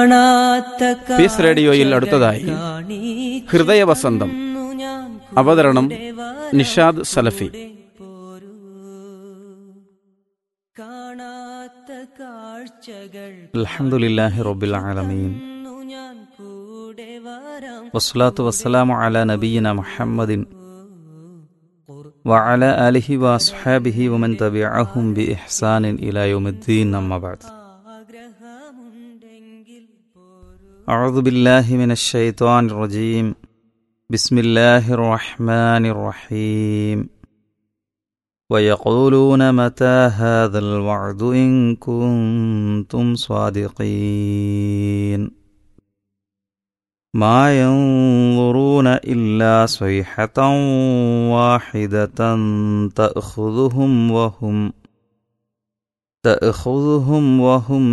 piece റേഡിയോയിൽ അടുത്തതായി ഹൃദയവസന്തം അവതരണം നിഷാദ് സലഫി കാണാത്ത കാഴ്ചകൾ അൽഹംദുലില്ലാഹി റബ്ബിൽ ആലമീൻ ഞാൻ കൂടെ വരാം വസ്സലാത്തു വസ്സലാമു അലാ നബിയിന മുഹമ്മദിൻ വഅല ആലിഹി വഅസ്ഹാബിഹി വമൻ തബിഅഹും ബിഇഹ്സാനിൻ ഇലാ യൗമിദ്ദീൻ അമ്മാ ബഅദ് ആഗ്രഹമുണ്ടെങ്കിൽ പോരൂ أعوذ بالله من الشيطان الرجيم بسم الله الرحمن الرحيم ويقولون متى هذا الوعد إن كنتم صادقين ما ينظرون إلا صيحة واحدة تأخذهم وهم تأخذهم وهم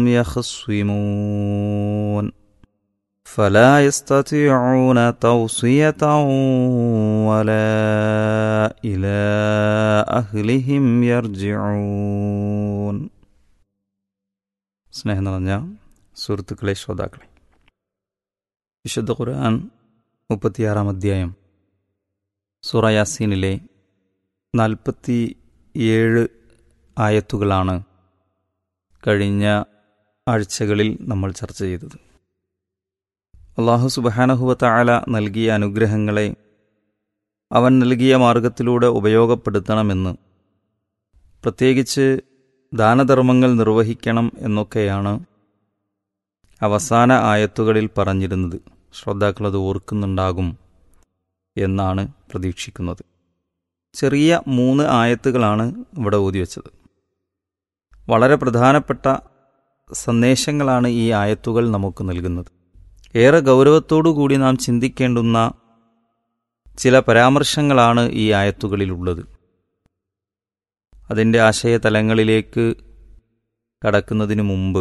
يخصمون فلا يستطيعون توصية ولا إلى أهلهم يرجعون സ്നേഹം നിറഞ്ഞ സുഹൃത്തുക്കളെ ശ്രോതാക്കളെ വിശുദ്ധ ഖുർആൻ മുപ്പത്തിയാറാം അധ്യായം സൂറ യാസീനിലെ നാൽപ്പത്തി ഏഴ് ആയത്തുകളാണ് കഴിഞ്ഞ ആഴ്ചകളിൽ നമ്മൾ ചർച്ച ചെയ്തത് അള്ളാഹു സുബഹാനഹുവത്ത ആല നൽകിയ അനുഗ്രഹങ്ങളെ അവൻ നൽകിയ മാർഗത്തിലൂടെ ഉപയോഗപ്പെടുത്തണമെന്ന് പ്രത്യേകിച്ച് ദാനധർമ്മങ്ങൾ നിർവഹിക്കണം എന്നൊക്കെയാണ് അവസാന ആയത്തുകളിൽ പറഞ്ഞിരുന്നത് ശ്രോതാക്കൾ അത് ഓർക്കുന്നുണ്ടാകും എന്നാണ് പ്രതീക്ഷിക്കുന്നത് ചെറിയ മൂന്ന് ആയത്തുകളാണ് ഇവിടെ ഓതി വച്ചത് വളരെ പ്രധാനപ്പെട്ട സന്ദേശങ്ങളാണ് ഈ ആയത്തുകൾ നമുക്ക് നൽകുന്നത് ഏറെ ഗൗരവത്തോടു കൂടി നാം ചിന്തിക്കേണ്ടുന്ന ചില പരാമർശങ്ങളാണ് ഈ ആയത്തുകളിലുള്ളത് അതിൻ്റെ ആശയതലങ്ങളിലേക്ക് കടക്കുന്നതിന് മുമ്പ്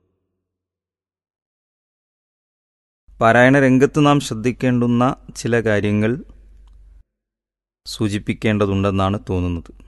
പാരായണ രംഗത്ത് നാം ശ്രദ്ധിക്കേണ്ടുന്ന ചില കാര്യങ്ങൾ സൂചിപ്പിക്കേണ്ടതുണ്ടെന്നാണ് തോന്നുന്നത്